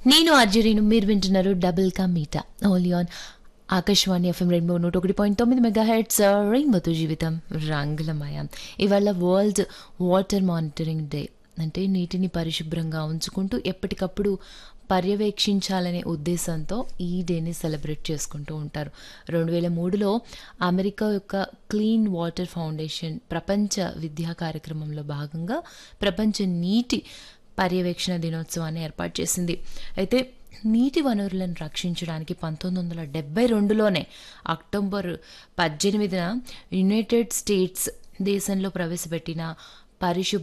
నేను అర్జురీను మీరు వింటున్నారు డబుల్ కా మీటా only on Akashvani FM rainbow నూట ఒకటి పాయింట్ తొమ్మిది మెగా హెడ్స్ రెయిన్బోతో జీవితం రంగులమయం ఇవాళ వరల్డ్ వాటర్ మానిటరింగ్ డే అంటే నీటిని పరిశుభ్రంగా ఉంచుకుంటూ ఎప్పటికప్పుడు పర్యవేక్షించాలనే ఉద్దేశంతో ఈ డేని సెలబ్రేట్ చేసుకుంటూ ఉంటారు రెండు వేల మూడులో అమెరికా యొక్క క్లీన్ వాటర్ ఫౌండేషన్ ప్రపంచ విద్యా కార్యక్రమంలో భాగంగా ప్రపంచ నీటి పర్యవేక్షణ దినోత్సవాన్ని ఏర్పాటు చేసింది అయితే నీటి వనరులను రక్షించడానికి పంతొమ్మిది వందల డెబ్బై రెండులోనే అక్టోబర్ పద్దెనిమిదిన యునైటెడ్ స్టేట్స్ దేశంలో ప్రవేశపెట్టిన పరిశుభ్ర